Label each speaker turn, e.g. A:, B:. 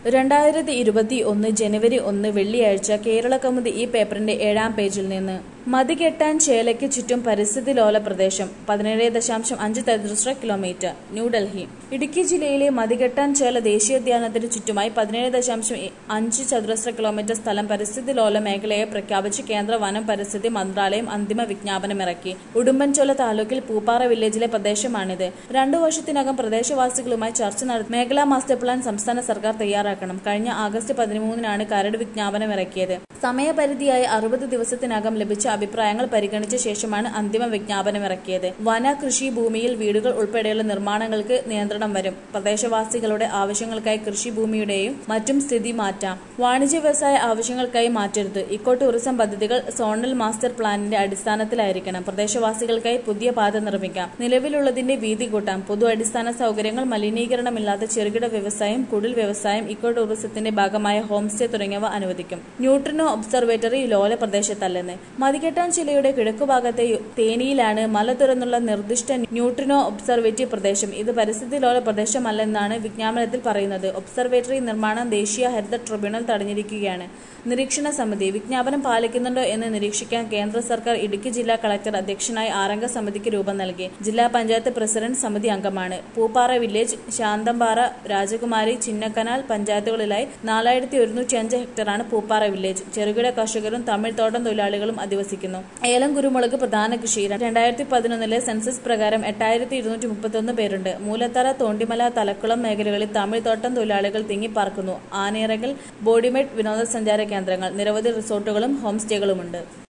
A: രണ്ടായിരത്തി ഇരുപത്തി ഒന്ന് ജനുവരി ഒന്ന് വെള്ളിയാഴ്ച കേരള കൗമുദി ഈ പേപ്പറിന്റെ ഏഴാം പേജിൽ നിന്ന് മതികെട്ടാൻ ചേലയ്ക്ക് ചുറ്റും പരിസ്ഥിതി ലോല പ്രദേശം പതിനേഴ് ദശാംശം അഞ്ച് ചതുരശ്ര കിലോമീറ്റർ ന്യൂഡൽഹി ഇടുക്കി ജില്ലയിലെ മതികെട്ടാൻ ചേല ദേശീയോദ്യാനത്തിന് ചുറ്റുമായി പതിനേഴ് ദശാംശം അഞ്ച് ചതുരശ്ര കിലോമീറ്റർ സ്ഥലം പരിസ്ഥിതി ലോല മേഖലയെ പ്രഖ്യാപിച്ച് കേന്ദ്ര വനം പരിസ്ഥിതി മന്ത്രാലയം അന്തിമ വിജ്ഞാപനമിറക്കി ഉടുമ്പൻചോല താലൂക്കിൽ പൂപ്പാറ വില്ലേജിലെ പ്രദേശമാണിത് രണ്ടു വർഷത്തിനകം പ്രദേശവാസികളുമായി ചർച്ച നടത്തി മേഖലാ മാസ്റ്റർ പ്ലാൻ സംസ്ഥാന സർക്കാർ തയ്യാറാക്കണം കഴിഞ്ഞ ആഗസ്റ്റ് പതിമൂന്നിനാണ് കരട് വിജ്ഞാപനം ഇറക്കിയത് സമയപരിധിയായ അറുപത് ദിവസത്തിനകം ലഭിച്ച അഭിപ്രായങ്ങൾ പരിഗണിച്ച ശേഷമാണ് അന്തിമ വിജ്ഞാപനം ഇറക്കിയത് വന കൃഷി ഭൂമിയിൽ വീടുകൾ ഉൾപ്പെടെയുള്ള നിർമ്മാണങ്ങൾക്ക് നിയന്ത്രണം വരും പ്രദേശവാസികളുടെ ആവശ്യങ്ങൾക്കായി കൃഷിഭൂമിയുടെയും മറ്റും സ്ഥിതി മാറ്റാം വാണിജ്യ വ്യവസായ ആവശ്യങ്ങൾക്കായി മാറ്റരുത് ഇക്കോ ടൂറിസം പദ്ധതികൾ സോണൽ മാസ്റ്റർ പ്ലാനിന്റെ അടിസ്ഥാനത്തിലായിരിക്കണം പ്രദേശവാസികൾക്കായി പുതിയ പാത നിർമ്മിക്കാം നിലവിലുള്ളതിന്റെ വീതി കൂട്ടാം പൊതു അടിസ്ഥാന സൗകര്യങ്ങൾ മലിനീകരണമില്ലാത്ത ചെറുകിട വ്യവസായം കുടിൽ വ്യവസായം ഇക്കോ ടൂറിസത്തിന്റെ ഭാഗമായ ഹോം സ്റ്റേ തുടങ്ങിയവ അനുവദിക്കും ന്യൂട്രിനോ ഒബ്സർവേറ്ററി ലോല പ്രദേശത്തല്ലെന്ന് മതികെട്ടാൻ ജില്ലയുടെ കിഴക്കുഭാഗത്തെ തേനിയിലാണ് മല തുറന്നുള്ള നിർദ്ദിഷ്ട ന്യൂട്രിനോ ഒബ്സർവേറ്ററി പ്രദേശം ഇത് പരിസ്ഥിതി ലോല പ്രദേശമല്ലെന്നാണ് വിജ്ഞാപനത്തിൽ പറയുന്നത് ഒബ്സർവേറ്ററി നിർമ്മാണം ദേശീയ ഹരിത ട്രിബ്യൂണൽ തടഞ്ഞിരിക്കുകയാണ് നിരീക്ഷണ സമിതി വിജ്ഞാപനം പാലിക്കുന്നുണ്ടോ എന്ന് നിരീക്ഷിക്കാൻ കേന്ദ്ര സർക്കാർ ഇടുക്കി ജില്ലാ കളക്ടർ അധ്യക്ഷനായി ആറംഗ സമിതിക്ക് രൂപം നൽകി ജില്ലാ പഞ്ചായത്ത് പ്രസിഡന്റ് സമിതി അംഗമാണ് പൂപ്പാറ വില്ലേജ് ശാന്തമ്പാറ രാജകുമാരി ചിന്നക്കനാൽ പഞ്ചായത്തുകളിലായി നാലായിരത്തി ഒരുന്നൂറ്റി അഞ്ച് ഹെക്ടറാണ് പൂപ്പാറ വില്ലേജ് ചെറുകിട കർഷകരും തമിഴ് തോട്ടം തൊഴിലാളികളും അധിവസിക്കുന്നു ഏലം കുരുമുളക് പ്രധാന കൃഷി രണ്ടായിരത്തി പതിനൊന്നിലെ സെൻസസ് പ്രകാരം എട്ടായിരത്തി ഇരുന്നൂറ്റി മുപ്പത്തൊന്ന് പേരുണ്ട് മൂലത്തറ തോണ്ടിമല തലക്കുളം മേഖലകളിൽ തമിഴ് തോട്ടം തൊഴിലാളികൾ തിങ്ങിപ്പാർക്കുന്നു ആനയിറകൽ ബോഡിമെഡ് വിനോദസഞ്ചാര കേന്ദ്രങ്ങൾ നിരവധി റിസോർട്ടുകളും ഹോം സ്റ്റേകളുമുണ്ട്